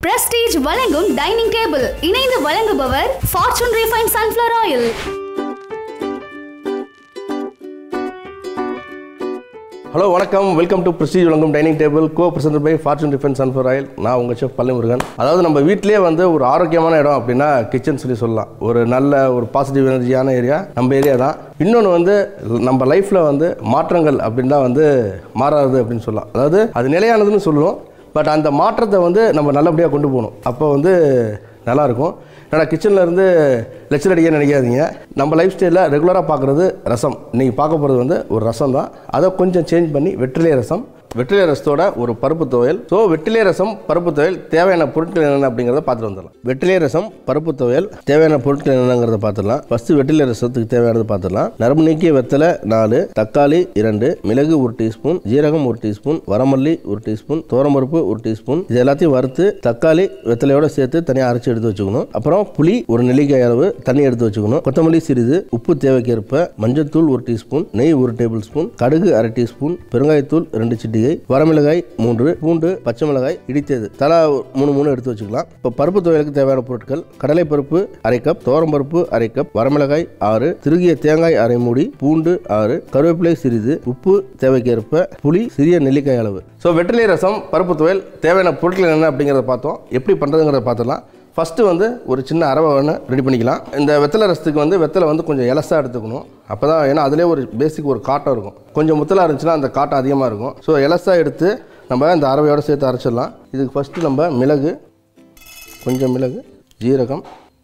prestige வழங்கும் dining table இணைந்து வழங்குபவர் Fortune refine sunflower oil hello வணக்கம் வெல்கம் டு பிரஸ்டீஜ் வழங்கும் dining table co present by Fortune defence sunflower oil நான் உங்கள் செஃப் பழனிமுருகன் அதாவது நம்ம வீட்டிலேயே வந்து ஒரு ஆரோக்கியமான இடம் அப்படின்னா கிச்சன் சொல்லி சொல்லலாம் ஒரு நல்ல ஒரு பாசிட்டிவ் எனர்ஜியான ஏரியா நம்ம ஏரியா தான் இன்னொன்று வந்து நம்ம லைஃப்பில் வந்து மாற்றங்கள் அப்படின்னு தான் வந்து மாறாது அப்படின்னு சொல்லலாம் அதாவது அது நிலையானதுன்னு சொல்லுவோம் பட் அந்த மாற்றத்தை வந்து நம்ம நல்லபடியாக கொண்டு போகணும் அப்போ வந்து நல்லாயிருக்கும் ஏன்னா கிச்சனில் இருந்து லெக்சர் அடிக்க நினைக்காதீங்க நம்ம லைஃப் ஸ்டைலில் ரெகுலராக பார்க்குறது ரசம் இன்றைக்கி பார்க்க போகிறது வந்து ஒரு ரசம் தான் அதை கொஞ்சம் சேஞ்ச் பண்ணி வெற்றிலை ரசம் வெற்றிலை ரசத்தோட ஒரு பருப்பு துவையல் ஸோ வெற்றிலை ரசம் பருப்பு துவையல் தேவையான பொருட்கள் என்னென்ன அப்படிங்கிறத பார்த்துட்டு வந்துடலாம் வெற்றிலை ரசம் பருப்பு துவையல் தேவையான பொருட்கள் என்னென்னங்கிறத பார்த்துடலாம் ஃபஸ்ட்டு வெற்றிலை ரசத்துக்கு தேவையானது பார்த்துடலாம் நரம்பு நீக்கிய வெத்தலை நாலு தக்காளி இரண்டு மிளகு ஒரு டீஸ்பூன் ஜீரகம் ஒரு டீஸ்பூன் வரமல்லி ஒரு டீஸ்பூன் தோரம்பருப்பு ஒரு டீஸ்பூன் இது எல்லாத்தையும் வறுத்து தக்காளி வெத்தலையோட சேர்த்து தனியாக அரைச்சி எடுத்து வச்சுக்கணும் அப்புறம் புளி ஒரு நெல்லிக்காய் அளவு தண்ணி எடுத்து வச்சுக்கணும் கொத்தமல்லி சிறிது உப்பு தேவைக்கேற்ப மஞ்சள்தூள் ஒரு டீஸ்பூன் நெய் ஒரு டேபிள் ஸ்பூன் கடுகு அரை டீஸ்பூன் பெருங்காயத்தூள் ரெண்டு சிட்டிகை வரமிளகாய் மூன்று பூண்டு பச்சை மிளகாய் இடித்தது தலா மூணு மூணு எடுத்து வச்சுக்கலாம் இப்போ பருப்பு துவையலுக்கு தேவையான பொருட்கள் கடலை பருப்பு அரை கப் பருப்பு அரை கப் வரமிளகாய் ஆறு திருகிய தேங்காய் அரை மூடி பூண்டு ஆறு கருவேப்பிலை சிறிது உப்பு தேவைக்கேற்ப புளி சிறிய நெல்லிக்காய் அளவு ஸோ வெற்றிலை ரசம் பருப்பு துவையல் தேவையான பொருட்கள் என்ன அப்படிங்கிறத பார்த்தோம் எப்படி பண்ணுறதுங்கிறத பார்த்துடலாம் ஃபஸ்ட்டு வந்து ஒரு சின்ன அரவை ஒன்று ரெடி பண்ணிக்கலாம் இந்த வெத்தலை ரசத்துக்கு வந்து வெத்தலை வந்து கொஞ்சம் எலசாக எடுத்துக்கணும் அப்போ தான் ஏன்னா அதிலே ஒரு பேசிக் ஒரு காட்டம் இருக்கும் கொஞ்சம் முத்தலாக இருந்துச்சுன்னா அந்த காட்டம் அதிகமாக இருக்கும் ஸோ எலசாக எடுத்து நம்ம இந்த அரவையோடு சேர்த்து அரைச்சிடலாம் இதுக்கு ஃபஸ்ட்டு நம்ம மிளகு கொஞ்சம் மிளகு ஜீரகம்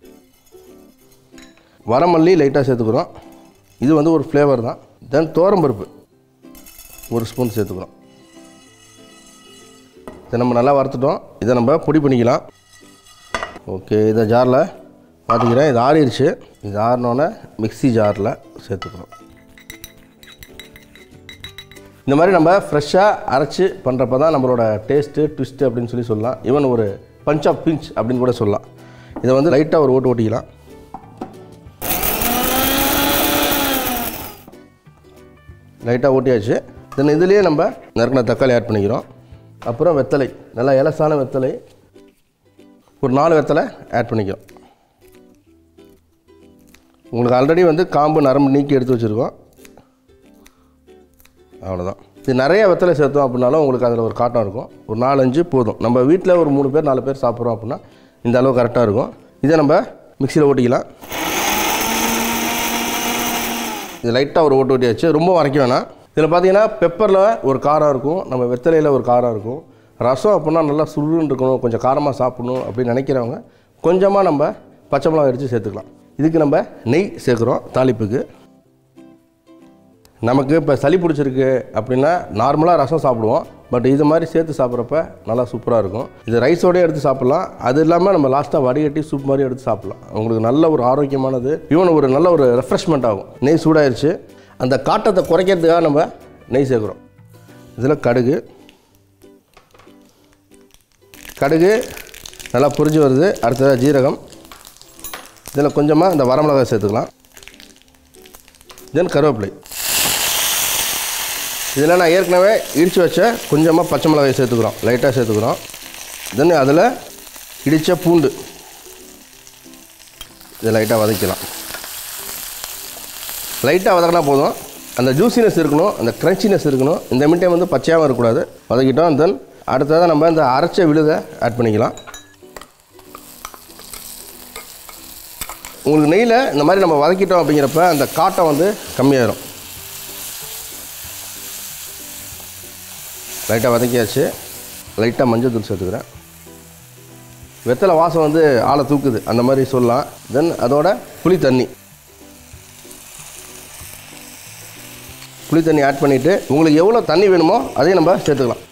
வரமல்லி லைட்டாக சேர்த்துக்கிறோம் இது வந்து ஒரு ஃப்ளேவர் தான் தென் தோரம்பருப்பு ஒரு ஸ்பூன் சேர்த்துக்கிறோம் இதை நம்ம நல்லா வறுத்துட்டோம் இதை நம்ம பொடி பண்ணிக்கலாம் ஓகே இதை ஜாரில் பார்த்துக்கிறேன் இது ஆறிடுச்சு இது ஆறினோன்னே மிக்ஸி ஜாரில் சேர்த்துக்கிறோம் இந்த மாதிரி நம்ம ஃப்ரெஷ்ஷாக அரைச்சி பண்ணுறப்ப தான் நம்மளோட டேஸ்ட்டு ட்விஸ்ட்டு அப்படின்னு சொல்லி சொல்லலாம் ஈவன் ஒரு பஞ்ச் ஆஃப் பிஞ்ச் அப்படின்னு கூட சொல்லலாம் இதை வந்து லைட்டாக ஒரு ஓட்டு ஓட்டிக்கலாம் லைட்டாக ஓட்டியாச்சு தென் இதுலேயே நம்ம நறுக்கின தக்காளி ஆட் பண்ணிக்கிறோம் அப்புறம் வெத்தலை நல்லா இலசான வெத்தலை ஒரு நாலு வெத்தலை ஆட் பண்ணிக்கிறோம் உங்களுக்கு ஆல்ரெடி வந்து காம்பு நரம்பு நீக்கி எடுத்து வச்சுருக்கோம் அவ்வளோதான் இது நிறைய வெத்தலை சேர்த்தோம் அப்படின்னாலும் உங்களுக்கு அதில் ஒரு காட்டம் இருக்கும் ஒரு நாலஞ்சு போதும் நம்ம வீட்டில் ஒரு மூணு பேர் நாலு பேர் சாப்பிட்றோம் அப்படின்னா இந்த அளவு கரெக்டாக இருக்கும் இதை நம்ம மிக்சியில் ஓட்டிக்கலாம் இது லைட்டாக ஒரு ஓட்டு ஓட்டியாச்சு ரொம்ப வரைக்க வேணாம் இதில் பார்த்தீங்கன்னா பெப்பரில் ஒரு காரம் இருக்கும் நம்ம வெத்தலையில் ஒரு காரம் இருக்கும் ரசம் அப்படின்னா நல்லா சுருன்னு இருக்கணும் கொஞ்சம் காரமாக சாப்பிடணும் அப்படின்னு நினைக்கிறவங்க கொஞ்சமாக நம்ம பச்சை மிளகாய் அடித்து சேர்த்துக்கலாம் இதுக்கு நம்ம நெய் சேர்க்குறோம் தாளிப்புக்கு நமக்கு இப்போ சளி பிடிச்சிருக்கு அப்படின்னா நார்மலாக ரசம் சாப்பிடுவோம் பட் இது மாதிரி சேர்த்து சாப்பிட்றப்ப நல்லா சூப்பராக இருக்கும் இது ரைஸோடய எடுத்து சாப்பிட்லாம் அது இல்லாமல் நம்ம லாஸ்ட்டாக வடிகட்டி சூப் மாதிரி எடுத்து சாப்பிட்லாம் உங்களுக்கு நல்ல ஒரு ஆரோக்கியமானது இவன் ஒரு நல்ல ஒரு ரெஃப்ரெஷ்மெண்ட் ஆகும் நெய் சூடாயிருச்சு அந்த காட்டத்தை குறைக்கிறதுக்காக நம்ம நெய் சேர்க்குறோம் இதில் கடுகு கடுகு நல்லா புரிஞ்சு வருது அடுத்ததாக ஜீரகம் இதில் கொஞ்சமாக இந்த வரமிளகாய் சேர்த்துக்கலாம் தென் கருவேப்பிலை இதில் நான் ஏற்கனவே இடித்து வச்ச கொஞ்சமாக பச்சை மிளகாய் சேர்த்துக்கிறோம் லைட்டாக சேர்த்துக்கிறோம் தென் அதில் இடித்த பூண்டு இதை லைட்டாக வதக்கலாம் லைட்டாக வதக்கினா போதும் அந்த ஜூசினஸ் இருக்கணும் அந்த க்ரன்ச்சினஸ் இருக்கணும் இந்த மின்டைம் வந்து பச்சையாகவும் இருக்கக்கூடாது வதக்கிட்டோம் தென் அடுத்ததாக நம்ம இந்த அரைச்ச விழுதை ஆட் பண்ணிக்கலாம் உங்களுக்கு நெய்யில் இந்த மாதிரி நம்ம வதக்கிட்டோம் அப்படிங்கிறப்ப அந்த காட்டம் வந்து கம்மியாயிரும் லைட்டாக வதக்கியாச்சு லைட்டாக மஞ்சள் தூள் சேர்த்துக்கிறேன் வெத்தலை வாசம் வந்து ஆளை தூக்குது அந்த மாதிரி சொல்லலாம் தென் அதோட புளி தண்ணி புளி தண்ணி ஆட் பண்ணிவிட்டு உங்களுக்கு எவ்வளோ தண்ணி வேணுமோ அதையும் நம்ம சேர்த்துக்கலாம்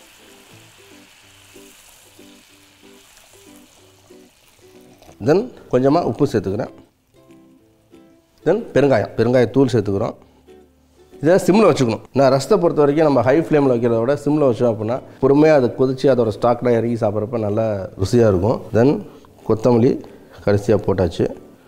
தென் கொஞ்சமாக உப்பு சேர்த்துக்கிறேன் தென் பெருங்காயம் பெருங்காயத்தூள் சேர்த்துக்கிறோம் இதை சிம்மில் வச்சுக்கணும் நான் ரசத்தை பொறுத்த வரைக்கும் நம்ம ஹை ஃப்ளேமில் வைக்கிறத விட சிம்மில் வச்சோம் அப்படின்னா பொறுமையாக அதை கொதித்து அதோட ஸ்டாக்லாம் இறங்கி சாப்பிட்றப்ப நல்லா ருசியாக இருக்கும் தென் கொத்தமல்லி கடைசியாக போட்டாச்சு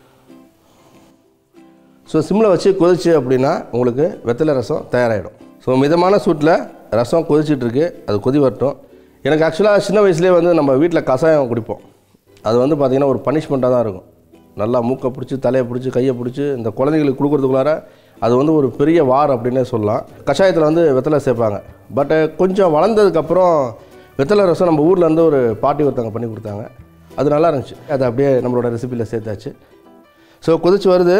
ஸோ சிம்மில் வச்சு கொதிச்சு அப்படின்னா உங்களுக்கு வெத்தலை ரசம் தயாராகிடும் ஸோ மிதமான சூட்டில் ரசம் கொதிச்சிட்டு இருக்கு அது கொதி வரட்டும் எனக்கு ஆக்சுவலாக சின்ன வயசுலேயே வந்து நம்ம வீட்டில் கஷாயம் குடிப்போம் அது வந்து பார்த்திங்கன்னா ஒரு பனிஷ்மெண்ட்டாக தான் இருக்கும் நல்லா மூக்கை பிடிச்சி தலையை பிடிச்சி கையை பிடிச்சி இந்த குழந்தைங்களுக்கு கொடுக்குறதுக்குள்ளார அது வந்து ஒரு பெரிய வார் அப்படின்னே சொல்லலாம் கஷாயத்தில் வந்து வெத்தலை சேர்ப்பாங்க பட் கொஞ்சம் வளர்ந்ததுக்கப்புறம் வெத்தலை ரசம் நம்ம ஊரில் இருந்து ஒரு பாட்டி ஒருத்தவங்க பண்ணி கொடுத்தாங்க அது நல்லா இருந்துச்சு அதை அப்படியே நம்மளோட ரெசிபியில் சேர்த்தாச்சு ஸோ கொதிச்சு வருது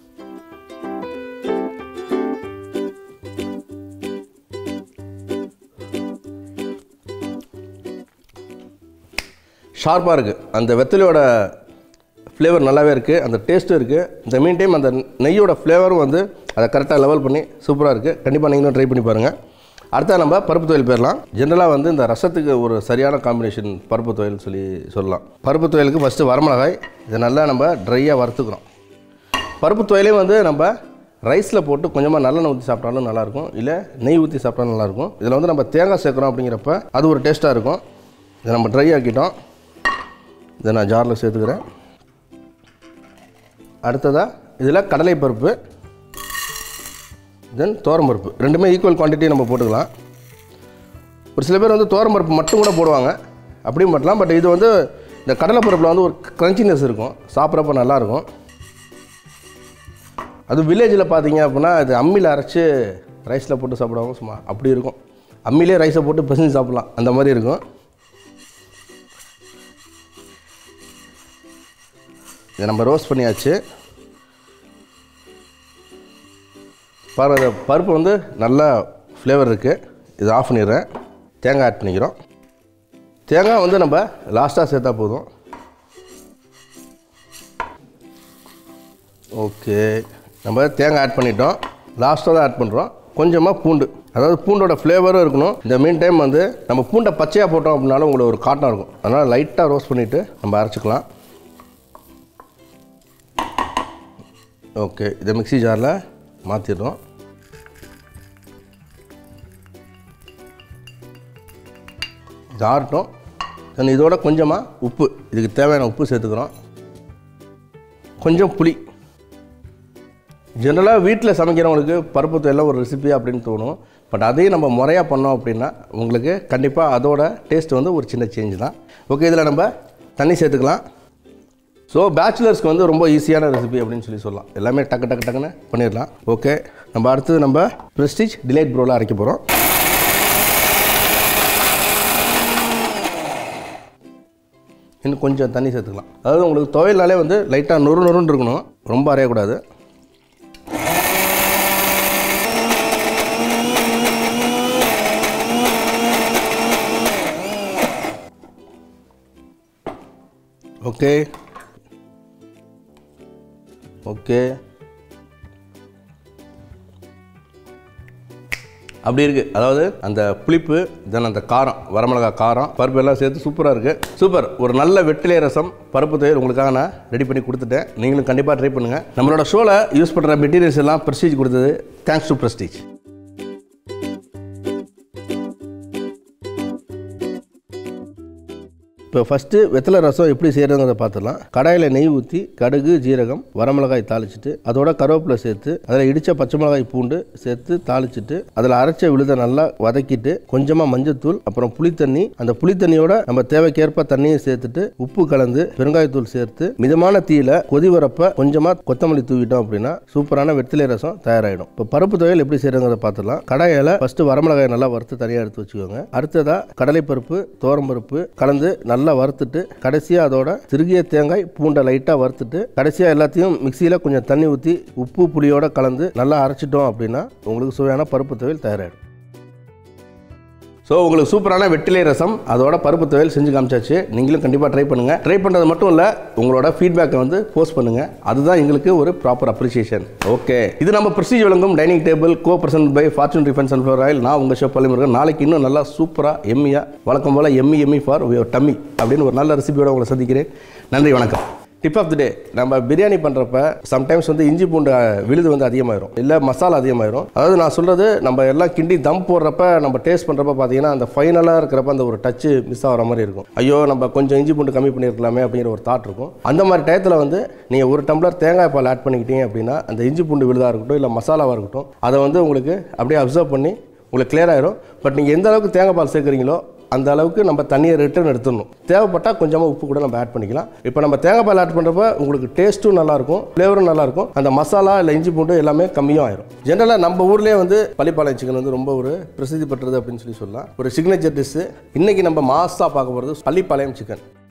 ஷார்ப்பாக இருக்குது அந்த வெத்தலையோட ஃப்ளேவர் நல்லாவே இருக்குது அந்த டேஸ்ட்டும் இருக்குது இந்த மீன் டைம் அந்த நெய்யோட ஃப்ளேவரும் வந்து அதை கரெக்டாக லெவல் பண்ணி சூப்பராக இருக்குது கண்டிப்பாக நீங்களும் ட்ரை பண்ணி பாருங்கள் அடுத்தா நம்ம பருப்பு துவையல் போயிடலாம் ஜென்ரலாக வந்து இந்த ரசத்துக்கு ஒரு சரியான காம்பினேஷன் பருப்பு துவையல் சொல்லி சொல்லலாம் பருப்பு துவையலுக்கு ஃபஸ்ட்டு வரமிளகாய் இதை நல்லா நம்ம ட்ரையாக வறுத்துக்கிறோம் பருப்பு துவையிலையும் வந்து நம்ம ரைஸில் போட்டு கொஞ்சமாக நல்லெண்ணெய் ஊற்றி சாப்பிட்டாலும் நல்லாயிருக்கும் இல்லை நெய் ஊற்றி சாப்பிட்டாலும் நல்லாயிருக்கும் இதில் வந்து நம்ம தேங்காய் சேர்க்குறோம் அப்படிங்கிறப்ப அது ஒரு டேஸ்ட்டாக இருக்கும் இதை நம்ம ட்ரை ஆக்கிட்டோம் இதை நான் ஜாரில் சேர்த்துக்கிறேன் அடுத்ததாக இதில் கடலை பருப்பு தென் பருப்பு ரெண்டுமே ஈக்குவல் குவான்டிட்டி நம்ம போட்டுக்கலாம் ஒரு சில பேர் வந்து பருப்பு மட்டும் கூட போடுவாங்க அப்படியும் பண்ணலாம் பட் இது வந்து இந்த கடலை பருப்பில் வந்து ஒரு க்ரன்ச்சினஸ் இருக்கும் சாப்பிட்றப்ப நல்லாயிருக்கும் அது வில்லேஜில் பார்த்தீங்க அப்படின்னா இது அம்மியில் அரைச்சி ரைஸில் போட்டு சாப்பிடுவாங்க சும்மா அப்படி இருக்கும் அம்மிலே ரைஸை போட்டு பிசைஞ்சு சாப்பிட்லாம் அந்த மாதிரி இருக்கும் இதை நம்ம ரோஸ்ட் பண்ணியாச்சு பாருங்க இந்த பருப்பு வந்து நல்லா ஃப்ளேவர் இருக்குது இது ஆஃப் பண்ணிடுறேன் தேங்காய் ஆட் பண்ணிக்கிறோம் தேங்காய் வந்து நம்ம லாஸ்ட்டாக சேர்த்தா போதும் ஓகே நம்ம தேங்காய் ஆட் பண்ணிட்டோம் லாஸ்ட்டாக தான் ஆட் பண்ணுறோம் கொஞ்சமாக பூண்டு அதாவது பூண்டோட ஃப்ளேவரும் இருக்கணும் இந்த மீன் டைம் வந்து நம்ம பூண்டை பச்சையாக போட்டோம் அப்படின்னாலும் உங்களுக்கு ஒரு காட்டம் இருக்கும் அதனால் லைட்டாக ரோஸ்ட் பண்ணிவிட்டு நம்ம அரைச்சிக்கலாம் ஓகே இதை மிக்ஸி ஜாரில் மாற்றிடுறோம் இது ஆறட்டும் தென் இதோட கொஞ்சமாக உப்பு இதுக்கு தேவையான உப்பு சேர்த்துக்கிறோம் கொஞ்சம் புளி ஜென்ரலாக வீட்டில் சமைக்கிறவங்களுக்கு பருப்பு துவையெல்லாம் ஒரு ரெசிபி அப்படின்னு தோணும் பட் அதையும் நம்ம முறையாக பண்ணோம் அப்படின்னா உங்களுக்கு கண்டிப்பாக அதோட டேஸ்ட் வந்து ஒரு சின்ன சேஞ்ச் தான் ஓகே இதில் நம்ம தண்ணி சேர்த்துக்கலாம் ஸோ பேச்சுலர்ஸ்க்கு வந்து ரொம்ப ஈஸியான ரெசிபி அப்படின்னு சொல்லி சொல்லலாம் எல்லாமே டக்கு டக்கு டக்குன்னு பண்ணிடலாம் ஓகே நம்ம அடுத்தது நம்ம ப்ரெஸ்டீஜ் டிலைட் ப்ரோவில் அரைக்க போகிறோம் இன்னும் கொஞ்சம் தண்ணி சேர்த்துக்கலாம் அதாவது உங்களுக்கு துவையல்னாலே வந்து லைட்டாக நொறு நொறுன்னு இருக்கணும் ரொம்ப அரையக்கூடாது ஓகே ஓகே அப்படி இருக்குது அதாவது அந்த புளிப்பு தென் அந்த காரம் வரமிளகா காரம் பருப்பு எல்லாம் சேர்த்து சூப்பராக இருக்குது சூப்பர் ஒரு நல்ல வெட்டிலை ரசம் பருப்பு துவையல் உங்களுக்காக நான் ரெடி பண்ணி கொடுத்துட்டேன் நீங்களும் கண்டிப்பாக ட்ரை பண்ணுங்கள் நம்மளோட ஷோவில் யூஸ் பண்ணுற மெட்டீரியல்ஸ் எல்லாம் ப்ரெஸ்டீஜ் கொடுத்தது தேங்க்ஸ் டு ப்ரெஸ்டீஜ் இப்போ ஃபஸ்ட்டு வெத்தலை ரசம் எப்படி செய்கிறதுங்கிறத பார்த்துடலாம் கடாயில் நெய் ஊற்றி கடுகு ஜீரகம் வரமிளகாய் தாளிச்சிட்டு அதோட கருவேப்பிலை சேர்த்து அதில் இடித்த பச்சை மிளகாய் பூண்டு சேர்த்து தாளிச்சிட்டு அதில் அரைச்ச விழுதை நல்லா வதக்கிட்டு கொஞ்சமாக மஞ்சத்தூள் அப்புறம் புளித்தண்ணி அந்த புளித்தண்ணியோட நம்ம தேவைக்கேற்ப தண்ணியை சேர்த்துட்டு உப்பு கலந்து பெருங்காயத்தூள் சேர்த்து மிதமான தீயில கொதி வரப்ப கொஞ்சமாக கொத்தமல்லி தூவிட்டோம் அப்படின்னா சூப்பரான வெத்திலை ரசம் தயாராகிடும் இப்போ பருப்பு துவையல் எப்படி செய்கிறதுங்கிறத பார்த்துலாம் கடாயில் ஃபஸ்ட்டு வரமிளகாய் நல்லா வறுத்து தனியாக எடுத்து வச்சுக்கோங்க அடுத்ததா கடலைப்பருப்பு பருப்பு கலந்து நல்லா வறுத்துட்டு கடைசியாக அதோட திருகிய தேங்காய் பூண்டை லைட்டாக வறுத்துட்டு கடைசியாக எல்லாத்தையும் மிக்சியில் கொஞ்சம் தண்ணி ஊற்றி உப்பு புளியோட கலந்து நல்லா அரைச்சிட்டோம் அப்படின்னா உங்களுக்கு சுவையான பருப்பு துவையல் தயாராகிடும் ஸோ உங்களுக்கு சூப்பரான வெட்டிலை ரசம் அதோட பருப்பு துவையல் செஞ்சு காமிச்சாச்சு நீங்களும் கண்டிப்பாக ட்ரை பண்ணுங்கள் ட்ரை பண்ணுறது மட்டும் இல்லை உங்களோட ஃபீட்பேக்கை வந்து போஸ்ட் பண்ணுங்கள் அதுதான் எங்களுக்கு ஒரு ப்ராப்பர் அப்ரிசியேஷன் ஓகே இது நம்ம ப்ரெஸ்டீஜ் வழங்கும் dining table co present by Fortune defence and flower oil நான் உங்கள் ஷெஃப் பள்ளிமுருகன் நாளைக்கு இன்னும் நல்லா சூப்பராக எம்மியாக வழக்கம் போல் எம்மி எம்மி ஃபார் டம்மி அப்படின்னு ஒரு நல்ல ரெசிபியோட உங்களை சந்திக்கிறேன் நன்றி வணக்கம் டிப் ஆஃப் தி டே நம்ம பிரியாணி பண்ணுறப்ப சம்டைம்ஸ் வந்து இஞ்சி பூண்டு அஹ், விழுது வந்து அதிகமாயிரும் இல்லை மசாலா அதிகமாயிரும் அதாவது நான் சொல்கிறது நம்ம எல்லாம் கிண்டி தம் போடுறப்ப நம்ம டேஸ்ட் பண்ணுறப்ப பார்த்தீங்கன்னா அந்த ஃபைனலாக இருக்கிறப்ப அந்த ஒரு டச்சு மிஸ் ஆகிற மாதிரி இருக்கும் ஐயோ நம்ம கொஞ்சம் இஞ்சி பூண்டு கம்மி பண்ணியிருக்கலாமே அப்படிங்கிற ஒரு தாட் இருக்கும் அந்த மாதிரி டயத்தில் வந்து நீங்கள் ஒரு டம்ளர் தேங்காய் பால் ஆட் பண்ணிக்கிட்டீங்க அப்படின்னா அந்த இஞ்சி பூண்டு விழுதாக இருக்கட்டும் இல்லை மசாலாவாக இருக்கட்டும் அதை வந்து உங்களுக்கு அப்படியே அப்சர்வ் பண்ணி உங்களுக்கு clear ஆயிரும் பட் நீங்கள் எந்த அளவுக்கு தேங்காய் பால் சேர்க்குறீங்களோ அந்த அளவுக்கு நம்ம தண்ணியை ரிட்டர்ன் எடுத்துடணும் தேவைப்பட்டால் கொஞ்சமாக உப்பு கூட நம்ம ஆட் பண்ணிக்கலாம் இப்போ நம்ம தேங்காய் பால் ஆட் பண்ணுறப்ப உங்களுக்கு டேஸ்ட்டும் நல்லாயிருக்கும் ஃப்ளேவரும் நல்லாயிருக்கும் அந்த மசாலா இல்லை இஞ்சி பூண்டு எல்லாமே கம்மியும் ஆயிரும் ஜென்ரலாக நம்ம ஊர்லேயே வந்து பள்ளிப்பாளையம் சிக்கன் வந்து ரொம்ப ஒரு பிரசித்தி பெற்றது அப்படின்னு சொல்லி சொல்லலாம் ஒரு சிக்னேச்சர் டிஷ்ஷு இன்றைக்கி நம்ம மாஸ்டாக பார்க்க போகிறது பள்ளிப்பாளையம் சிக்கன்